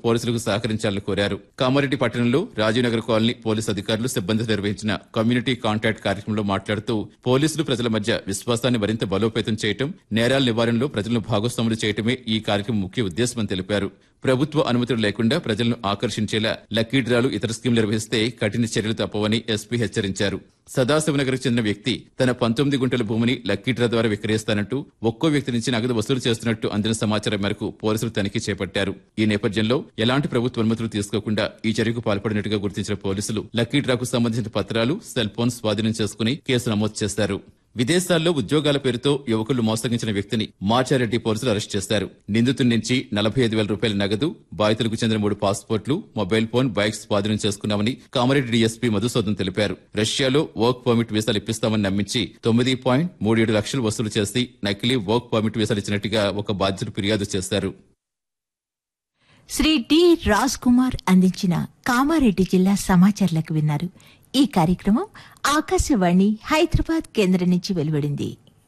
పోలీసులకు సహకరించాలని కోరారు కామారెడ్డి పట్టణంలో రాజీవ్నగర్ కాలనీ పోలీసు అధికారులు సిబ్బంది నిర్వహించిన కమ్యూనిటీ కాంటాక్ట్ కార్యక్రమంలో మాట్లాడుతూ పోలీసులు ప్రజల మధ్య విశ్వాసాన్ని మరింత బలోపేతం చేయటం నేరాల నివారణలో ప్రజలను భాగస్వాములు చేయటమే ఈ కార్యక్రమం ముఖ్య ఉద్దేశమని తెలిపారు ప్రభుత్వ అనుమతులు లేకుండా ప్రజలను ఆకర్షించేలా లక్కీ డ్రాలు ఇతర స్కీమ్లు నిర్వహిస్తే కఠిన చర్యలు తప్పవని ఎస్పీ హెచ్చరించారు సదాశివనగర్కు చెందిన వ్యక్తి తన పంతొమ్మిది గుంటల భూమిని లక్కీ డ్రా ద్వారా విక్రయిస్తానంటూ ఒక్కో వ్యక్తి నుంచి నగదు వసూలు చేస్తున్నట్టు అందిన సమాచారం మేరకు పోలీసులు తనిఖీ చేపట్టారు ఈ నేపథ్యంలో ఎలాంటి ప్రభుత్వ అనుమతులు తీసుకోకుండా ఈ చర్యకు పాల్పడినట్టుగా గుర్తించిన పోలీసులు లక్కీ డ్రాకు సంబంధించిన పత్రాలు సెల్ ఫోన్ స్వాధీనం చేసుకుని కేసు నమోదు చేశారు విదేశాల్లో ఉద్యోగాల పేరుతో యువకులు మోసగించిన వ్యక్తిని మాచారెడ్డి పోలీసులు అరెస్ట్ చేశారు నిందితుడి నుంచి నలభై ఐదు వేల రూపాయల నగదు బాధితులకు చెందిన మూడు పాస్పోర్ట్లు మొబైల్ ఫోన్ బైక్స్ స్వాధీనం చేసుకున్నామని కామారెడ్డి డీఎస్పీ మధుసూదన్ తెలిపారు రష్యాలో వర్క్ పర్మిట్ వీసాలు ఇప్పిస్తామని నమ్మించి తొమ్మిది పాయింట్ మూడు ఏడు లక్షలు వసూలు చేసి నకిలీ వర్క్ పర్మిట్ వీసాలు ఇచ్చినట్టుగా ఒక బాధితుడు ఫిర్యాదు చేశారు శ్రీ డి రాజ్ కుమార్ అందించిన కామారెడ్డి జిల్లా సమాచారాలకు విన్నారు ఈ కార్యక్రమం ఆకాశవాణి హైదరాబాద్ కేంద్రం నుంచి వెలువడింది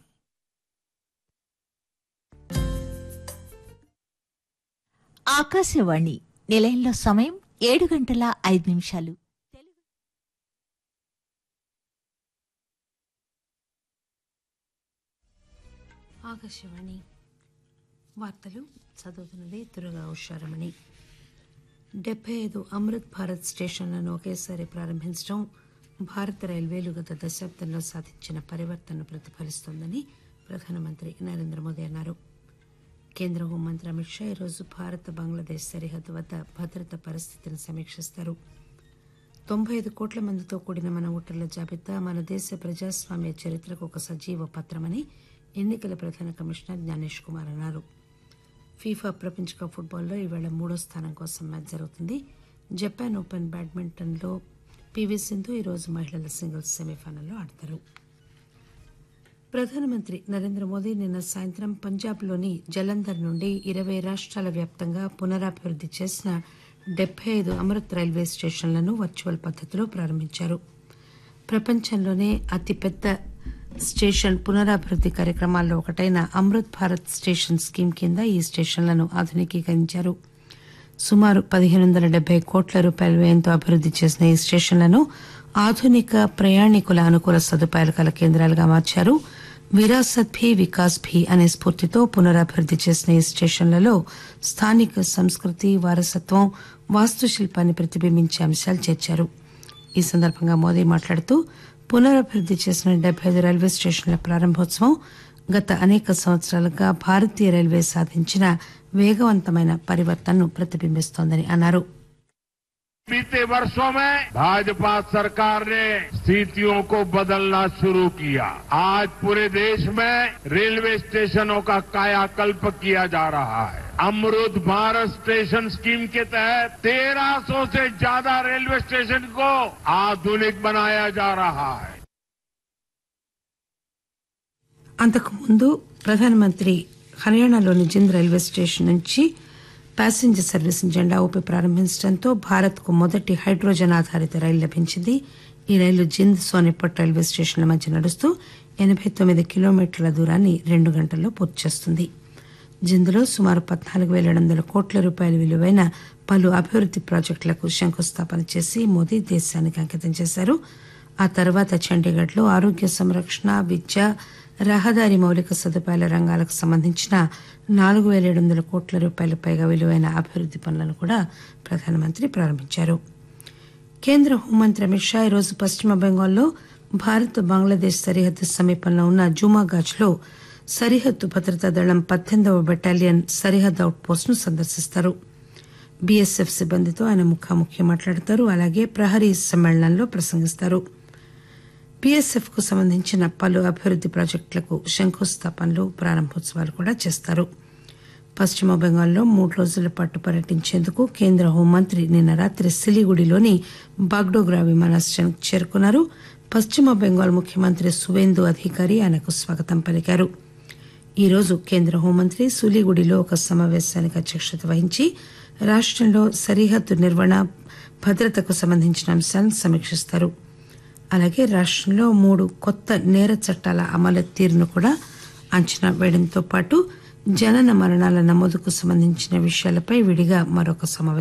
ఆకాశవాణి నిలయంలో సమయం ఏడు గంటల ఐదు నిమిషాలు ఆకాశవాణి వార్తలు చదువుతున్నది దుర్గా ఉషారమణి డెబ్బై ఐదు అమృత్ భారత్ స్టేషన్లను ఒకేసారి ప్రారంభించడం భారత రైల్వేలు గత దశాబ్దంలో సాధించిన పరివర్తనను ప్రతిఫలిస్తోందని ప్రధానమంత్రి నరేంద్ర మోదీ అన్నారు కేంద్ర హోంమంత్రి అమిత్ షా ఈరోజు భారత్ బంగ్లాదేశ్ సరిహద్దు వద్ద భద్రత పరిస్థితిని సమీక్షిస్తారు తొంభై ఐదు కోట్ల మందితో కూడిన మన ఓటర్ల జాబితా మన దేశ ప్రజాస్వామ్య చరిత్రకు ఒక సజీవ పత్రమని ఎన్నికల ప్రధాన కమిషనర్ జ్ఞానేష్ కుమార్ అన్నారు ఫీఫా ప్రపంచ కప్ ఫుట్బాల్లో ఈవేళ మూడో స్థానం కోసం మ్యాచ్ జరుగుతుంది జపాన్ ఓపెన్ బ్యాడ్మింటన్లో పీవీ సింధు ఈరోజు మహిళల సింగిల్స్ సెమీఫైనల్లో ఆడతారు ప్రధానమంత్రి నరేంద్ర మోదీ నిన్న సాయంత్రం పంజాబ్లోని జలంధర్ నుండి ఇరవై రాష్ట్రాల వ్యాప్తంగా పునరాభివృద్ది చేసిన డెబ్బై ఐదు అమృత్ రైల్వే స్టేషన్లను వర్చువల్ పద్దతిలో ప్రారంభించారు ప్రపంచంలోనే అతిపెద్ద స్టేషన్ పునరాభివృద్ది కార్యక్రమాల్లో ఒకటైన అమృత్ భారత్ స్టేషన్ స్కీమ్ కింద ఈ స్టేషన్లను ఆధునికీకరించారు సుమారు పదిహేను వందల డెబ్బై కోట్ల రూపాయల వ్యయంతో అభివృద్ది చేసిన ఈ స్టేషన్లను ఆధునిక ప్రయాణికుల అనుకూల సదుపాయాలు కల కేంద్రాలుగా మార్చారు విరాసత్ భీ వికాస్ భీ అనే స్ఫూర్తితో పునరాభివృద్ది చేసిన ఈ స్టేషన్లలో స్థానిక సంస్కృతి వారసత్వం వాస్తుశిల్పాన్ని ప్రతిబింబించే అంశాలు చేర్చారు ఈ సందర్భంగా మోదీ మాట్లాడుతూ పునరభివృద్ది చేసిన డెబ్బై ఐదు రైల్వే స్టేషన్ల ప్రారంభోత్సవం గత అనేక సంవత్సరాలుగా భారతీయ రైల్వే సాధించిన వేగవంతమైన పరివర్తనను ప్రతిబింబిస్తోందని అన్నారు बीते वर्षों में भाजपा सरकार ने स्थितियों को बदलना शुरू किया आज पूरे देश में रेलवे स्टेशनों का कायाकल्प किया जा रहा है अमृत भारत स्टेशन स्कीम के तहत 1300 से ज्यादा रेलवे स्टेशन को आधुनिक बनाया जा रहा है అంతకుముందు ప్రధానమంత్రి హర్యానాలోని జింద్ రైల్వే స్టేషన్ నుంచి ప్యాసింజర్ సర్వీస్ జెండా ఊపి ప్రారంభించడంతో భారత్ కు మొదటి హైడ్రోజన్ ఆధారిత రైలు లభించింది ఈ రైలు జింద్ సోనిపట్ రైల్వే స్టేషన్ల మధ్య నడుస్తూ ఎనబై తొమ్మిది కిలోమీటర్ల దూరాన్ని రెండు గంటల్లో పూర్తి చేస్తుంది జింద్లో సుమారు పద్నాలుగు వేల ఏడు వందల కోట్ల రూపాయల విలువైన పలు అభివృద్ది ప్రాజెక్టులకు శంకుస్థాపన చేసి మోదీ దేశానికి అంకితం చేశారు ఆ తర్వాత చండీగఢ్లో ఆరోగ్య సంరక్షణ విద్య రహదారి మౌలిక సదుపాయాల రంగాలకు సంబంధించిన నాలుగు వేల ఏడు వందల కోట్ల రూపాయల పైగా విలువైన అభివృద్ది పనులను కూడా ప్రధానమంత్రి ప్రారంభించారు కేంద్ర హోంమంత్రి అమిత్ షా ఈరోజు పశ్చిమ బెంగాల్లో భారత్ బంగ్లాదేశ్ సరిహద్దు సమీపంలో ఉన్న జుమాగాజ్లో సరిహద్దు భద్రతా దళం పద్దెనిమిదవ బెటాలియన్ సరిహద్దు అవుట్ పోస్ట్ ను సందర్శిస్తారు బీఎస్ఎఫ్ సిబ్బందితో ఆయన ముఖాముఖి మాట్లాడతారు అలాగే ప్రహరీ సమ్మేళనంలో ప్రసంగిస్తారు బీఎస్ఎఫ్ కు సంబంధించిన పలు అభివృద్ది ప్రాజెక్టులకు శంకుస్థాపనలు ప్రారంభోత్సవాలు కూడా చేస్తారు పశ్చిమ బెంగాల్లో మూడు రోజుల పాటు పర్యటించేందుకు కేంద్ర హోంమంత్రి నిన్న రాత్రి సిలిగుడిలోని బాగ్డోగ్రా విమానాశ్రయానికి చేరుకున్నారు పశ్చిమ బెంగాల్ ముఖ్యమంత్రి సువేందు అధికారి ఆయనకు స్వాగతం పలికారు ఈ రోజు కేంద్ర హోంమంత్రి సులిగుడిలో ఒక సమావేశానికి అధ్యక్షత వహించి రాష్టంలో సరిహద్దు నిర్వహణ భద్రతకు సంబంధించిన అంశాలను సమీక్షిస్తారు అలాగే రాష్టంలో మూడు కొత్త నేర చట్టాల అమలు తీరును కూడా అంచనా వేయడంతో పాటు జనన మరణాల నమోదుకు సంబంధించిన విషయాలపై విడిగా మరొక సమావేశం